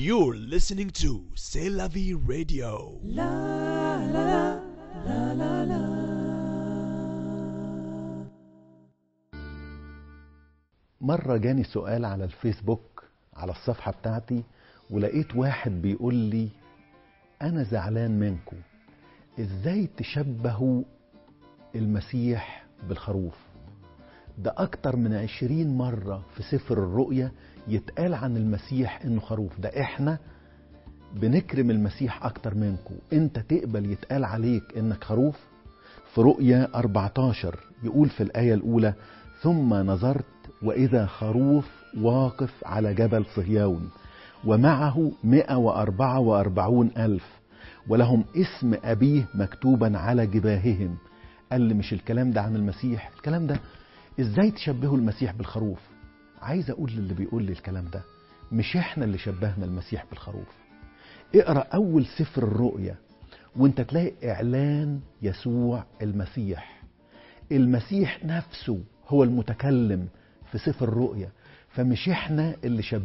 You're listening to C'est la vie radio. مرة جاني سؤال على الفيسبوك على الصفحة بتاعتي ولقيت واحد بيقول لي أنا زعلان منكم إزاي تشبهوا المسيح بالخروف ده أكتر من عشرين مرة في سفر الرؤيا يتقال عن المسيح إنه خروف ده إحنا بنكرم المسيح أكتر منكم أنت تقبل يتقال عليك إنك خروف في رؤيا 14 يقول في الآية الأولى ثم نظرت وإذا خروف واقف على جبل صهيون ومعه مئة وأربعة وأربعون ألف ولهم اسم أبيه مكتوبا على جباههم قال لي مش الكلام ده عن المسيح الكلام ده ازاي تشبهوا المسيح بالخروف عايز اقول للي بيقول لي الكلام ده مش احنا اللي شبهنا المسيح بالخروف اقرا اول سفر الرؤيا وانت تلاقي اعلان يسوع المسيح المسيح نفسه هو المتكلم في سفر الرؤيا فمش احنا اللي شبهنا